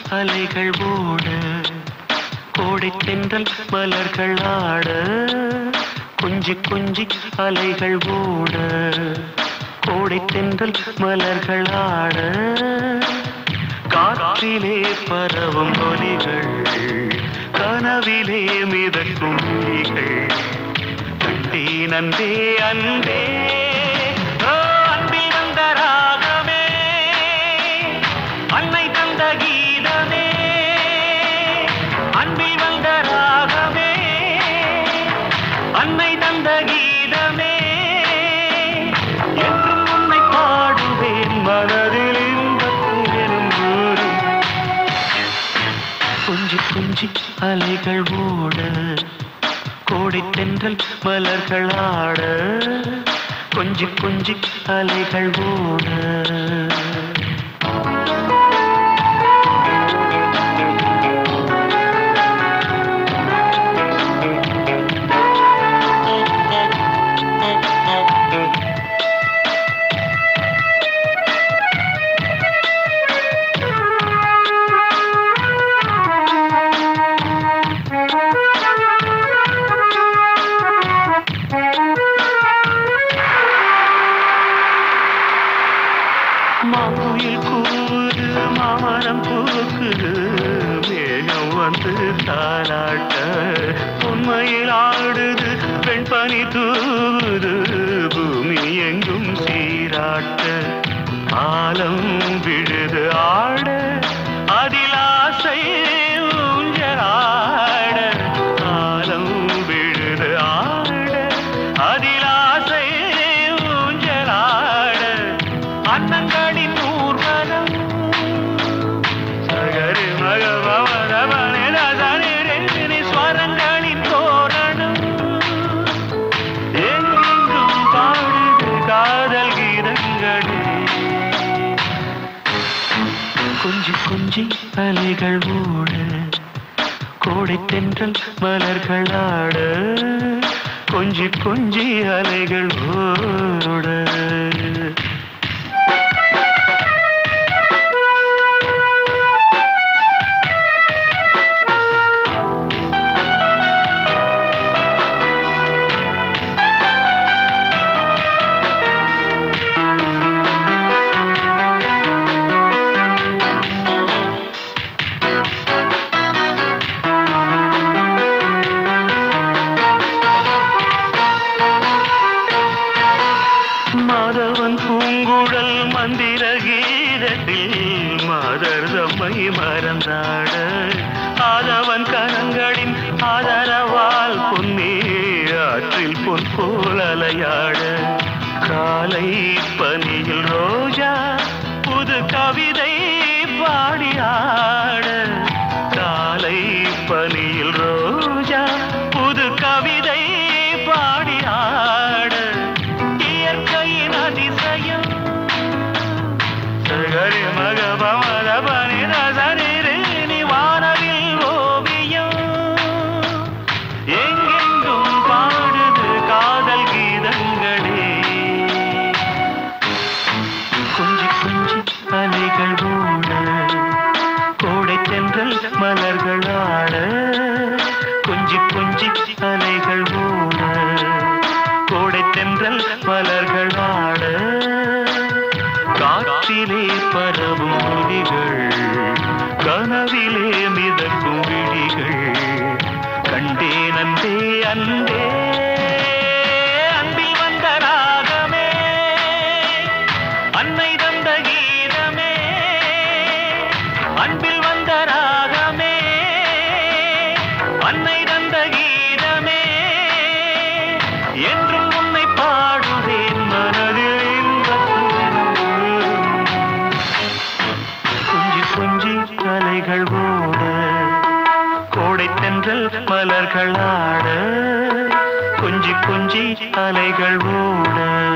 அலைகள் ஓட கோடை தென்றல் மலர்கள் ஆட கொஞ்சி கொஞ்சி அலைகள் ஓட கோடை தென்றல் மலர்கள் ஆட காற்றிலே பரவும் ஒலிகள் கனவிலே மிதக்கும் ஒலிகள் கண்டேன் அன்பே அன்பே ஓ, அன்பில் வந்த ராகமே அன்னை தந்த கீதமே அன்பில் வந்த ராகமே அன்னை தந்த கீதமே என்றும் உன்னை பாடுவேன் மனதில் இன்பத்தில் எனும் ஊரும் கொஞ்சி கொஞ்சி அலைகள் ஓட கோடை தென்றல் மலர்கள் ஆட கொஞ்சி கொஞ்சி அலைகள் ஓட மாங்குயில் கூவுது மாமரம் பூக்குது மேகம் வந்து தாளாட்ட உண்மையில் ஆடுது பெண்பனி தூவுது பூமி எங்கும் சீராட்ட ஆலம் விழுது ஆட அதில் ஆசை ஊஞ்சலாட ஆலம் விழுது ஆட அதில் ஆசை ஊஞ்சலாட அன்னங்களின் ஊர்வலம் சகரி மகவரவனி ஸ்வரங்களின் தோரணம் எங்கெங்கும் பாடுது காதல் கீதங்களே கொஞ்சி கொஞ்சி அலைகள் ஓட கோடை தென்றல் மலர்கள் ஆட கொஞ்சி கொஞ்சி அலைகள் ஓட மாதவன் பூங்குழல் மந்திர கீதத்தில் மாதர் தம்மை மறந்தாட ஆதவன் கரங்களின் ஆதரவால் பொன்னே ஆற்றில் பொன் போல் அலையாட காலை பனியில் ரோஜா புது கவிதை பாடியாட காலை பனியில் ரோஜா புது கவிதை பாடியாட இயற்கையின் அதிசயம் சகரி மக பமத பனித சரிரு வானவில் ஓவியம் எங்கெங்கும் பாடுது காதல் கீதங்களே கொஞ்சி கொஞ்சி அலைகள் ஓட கோடை தென்றல் மலர்கள் ஆட கொஞ்சி கொஞ்சி அலைகள் ஓட கோடை தென்றல் மலர்கள் ஆட காற்றிலே பரவும் ஒலிகள் கனவிலே மிதக்கும் விழிகள் கண்டேன் அன்பே அன்பே அன்பில் வந்த ராகமே அன்னை தந்த கீதமே அன்பில் வந்த ராகமே அன்னை தந்த கீதமே என்றும் உன்னை பாடுவேன் மனதில் இன்பத்துடன் கொஞ்சி கொஞ்சி அலைகள் ஓட கோடை தென்றல் மலர்கள் ஆட கொஞ்சி கொஞ்சி அலைகள் ஓட